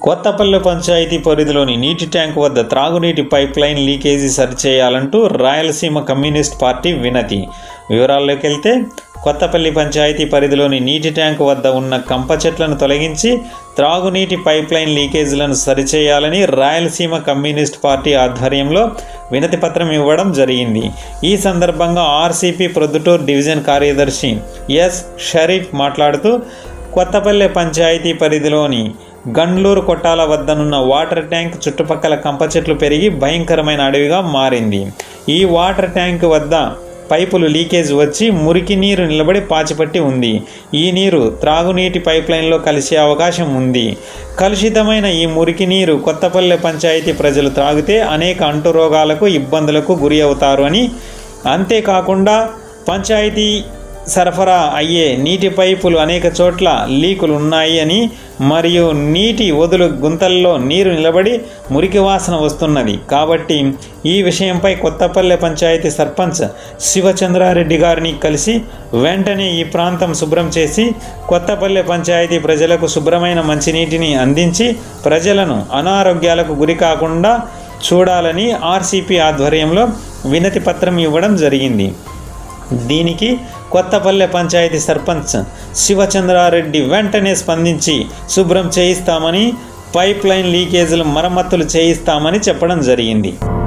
కొత్తపల్లి పంచాయతీ పరిధిలోని నీటి ట్యాంకు వద్ద త్రాగునీటి పైప్ లైన్ లీకేజీ సరిచేయాలంటూ రాయలసీమ కమ్యూనిస్ట్ పార్టీ వినతి వివరాల్లోకి వెళ్తే కొత్తపల్లి పంచాయతీ పరిధిలోని నీటి ట్యాంకు వద్ద ఉన్న కంప చెట్లను తొలగించి త్రాగునీటి పైప్ లైన్ లీకేజీలను సరిచేయాలని రాయలసీమ కమ్యూనిస్ట్ పార్టీ ఆధ్వర్యంలో వినతి పత్రం ఇవ్వడం జరిగింది ఈ సందర్భంగా ఆర్సీపీ ప్రొద్దుటూరు డివిజన్ కార్యదర్శి ఎస్ షరీఫ్ మాట్లాడుతూ కొత్తపల్లె పంచాయతీ పరిధిలోని గండ్లూరు కొట్టాల వద్దనున్న వాటర్ ట్యాంక్ చుట్టుపక్కల కంప చెట్లు పెరిగి భయంకరమైన అడవిగా మారింది ఈ వాటర్ ట్యాంక్ వద్ద పైపులు లీకేజ్ వచ్చి మురికి నీరు నిలబడి పాచిపట్టి ఉంది ఈ నీరు త్రాగునీటి పైప్ లైన్లో కలిసే అవకాశం ఉంది కలుషితమైన ఈ మురికి నీరు కొత్తపల్లె పంచాయతీ ప్రజలు త్రాగితే అనేక అంటురోగాలకు ఇబ్బందులకు గురి అవుతారు అని అంతేకాకుండా పంచాయతీ సరఫరా అయ్యే నీటి పైపులు అనేక చోట్ల లీకులు ఉన్నాయి అని మరియు నీటి వదులు గుంతల్లో నీరు నిలబడి మురికి వాసన వస్తున్నది కాబట్టి ఈ విషయంపై కొత్తపల్లె పంచాయతీ సర్పంచ్ శివచంద్రారెడ్డి గారిని కలిసి వెంటనే ఈ ప్రాంతం శుభ్రం చేసి కొత్తపల్లె పంచాయతీ ప్రజలకు శుభ్రమైన మంచినీటిని అందించి ప్రజలను అనారోగ్యాలకు గురి కాకుండా చూడాలని ఆర్సీపీ ఆధ్వర్యంలో వినతి పత్రం ఇవ్వడం జరిగింది దీనికి కొత్తపల్లె పంచాయతీ సర్పంచ్ శివచంద్రారెడ్డి వెంటనే స్పందించి శుభ్రం చేయిస్తామని పైప్ లైన్ లీకేజీలు మరమ్మతులు చేయిస్తామని చెప్పడం జరిగింది